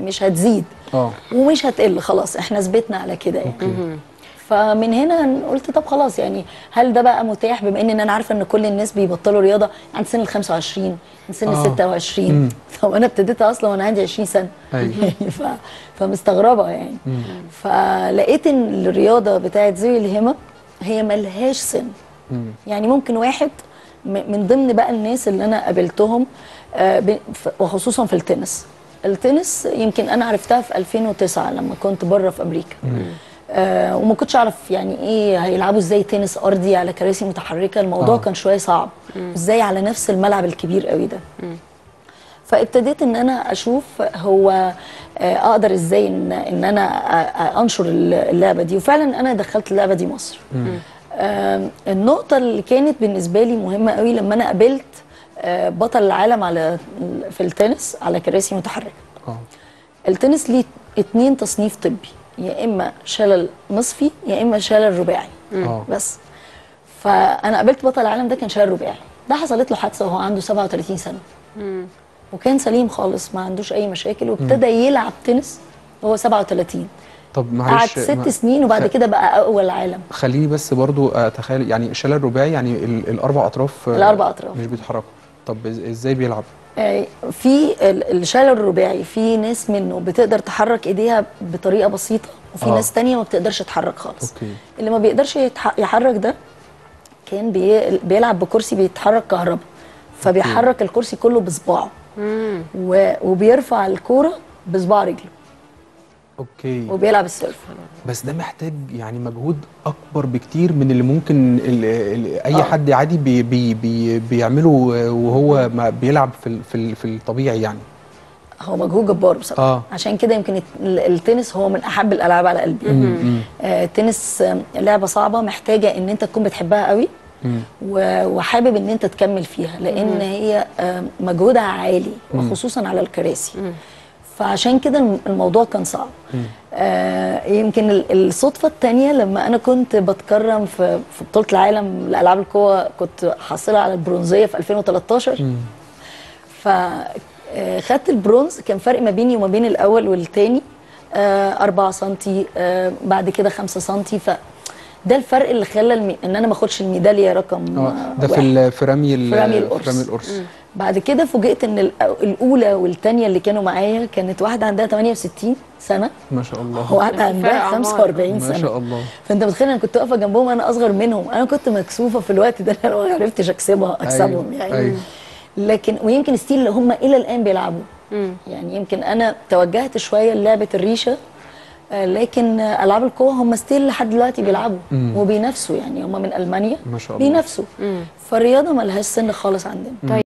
مش هتزيد اه ومش هتقل خلاص احنا ثبتنا على كده يعني فمن هنا قلت طب خلاص يعني هل ده بقى متاح بما ان انا عارفه ان كل الناس بيبطلوا رياضه عند سن ال 25 عند سن ال آه. 26 طب انا ابتديتها اصلا وانا عندي 20 سنه أيوة. يعني ف... فمستغربه يعني فلقيت ان الرياضه بتاعت ذوي الهمه هي ملهاش سن يعني ممكن واحد م- من ضمن بقى الناس اللي انا قابلتهم آه، ب- ف- وخصوصا في التنس التنس يمكن انا عرفتها في 2009 لما كنت بره في امريكا آه وما كنتش اعرف يعني ايه هيلعبوا ازاي تنس ارضي على كراسي متحركه الموضوع آه. كان شويه صعب ازاي على نفس الملعب الكبير قوي ده فابتديت ان انا اشوف هو آه، اقدر ازاي ان ان انا آه، آه، انشر اللعبه دي وفعلا انا دخلت اللعبه دي مصر آم، النقطه اللي كانت بالنسبه لي مهمه قوي لما انا قابلت آه، بطل العالم على في التنس على كراسي متحركه اه التنس ليه اتنين تصنيف طبي يا اما شلل نصفي يا اما شلل رباعي اه بس فانا قابلت بطل العالم ده كان شلل رباعي ده حصلت له حادثه وهو عنده 37 سنه وكان سليم خالص ما عندوش اي مشاكل وابتدى يلعب تنس وهو 37 طب قعد معلش ست ما- سنين وبعد خ- كده بقى اول عالم خليني بس برضو اتخيل يعني شلل رباعي يعني ال- الاربع اطراف آه، الأربع أطراف. مش بيتحركوا طب إز- ازاي بيلعب آه، في ال- الشلل الرباعي في ناس منه بتقدر تحرك ايديها بطريقه بسيطه وفي آه. ناس تانية ما بتقدرش تحرك خالص اوكي اللي ما بيقدرش يتح- يحرك ده كان بي... بيلعب بكرسي بيتحرك كهرباء فبيحرك الكرسي كله بصباعه و... وبيرفع الكوره بصباع رجله اوكي وبيلعب السيرف بس ده محتاج يعني مجهود اكبر بكتير من اللي ممكن ال ال اي آه. حد عادي بي بي بي بيعمله وهو ما بيلعب في ال- في ال- في الطبيعي يعني هو مجهود جبار بصراحه آه. عشان كده يمكن الت- ال- التنس هو من احب الالعاب على قلبي آه التنس آه، لعبه صعبه محتاجه ان انت تكون بتحبها قوي و- وحابب ان انت تكمل فيها لان هي آه، مجهودها عالي وخصوصا على الكراسي فعشان كده الم- الموضوع كان صعب آه يمكن ال- الصدفه الثانيه لما انا كنت بتكرم في في بطوله العالم لالعاب القوى كنت حاصله على البرونزيه في 2013 فخدت البرونز كان فرق ما بيني وما بين الاول والتاني 4 سم بعد كده 5 سم ف ده الفرق اللي خلى المي... ان انا ما اخدش الميداليه رقم اه آه، ده في واحد. ال- في رمي ال- في رمي القرص. في رمي القرص بعد كده فوجئت ان الأ- الاولى والثانيه اللي كانوا معايا كانت واحده عندها 68 سنه ما شاء الله وواحده فرق عندها أعمار. 45 ما سنه شاء الله فانت متخيل انا كنت واقفه جنبهم انا اصغر منهم انا كنت مكسوفه في الوقت ده انا ما عرفتش اكسبها اكسبهم أيوة، يعني أيوة. لكن ويمكن ستيل اللي هم الى الان بيلعبوا يعني يمكن انا توجهت شويه للعبه الريشه آه، لكن آه، العاب القوه هم ستيل لحد دلوقتي بيلعبوا وبينافسوا يعني هم من المانيا ما شاء الله. بينافسوا فالرياضه ملهاش سن خالص عندنا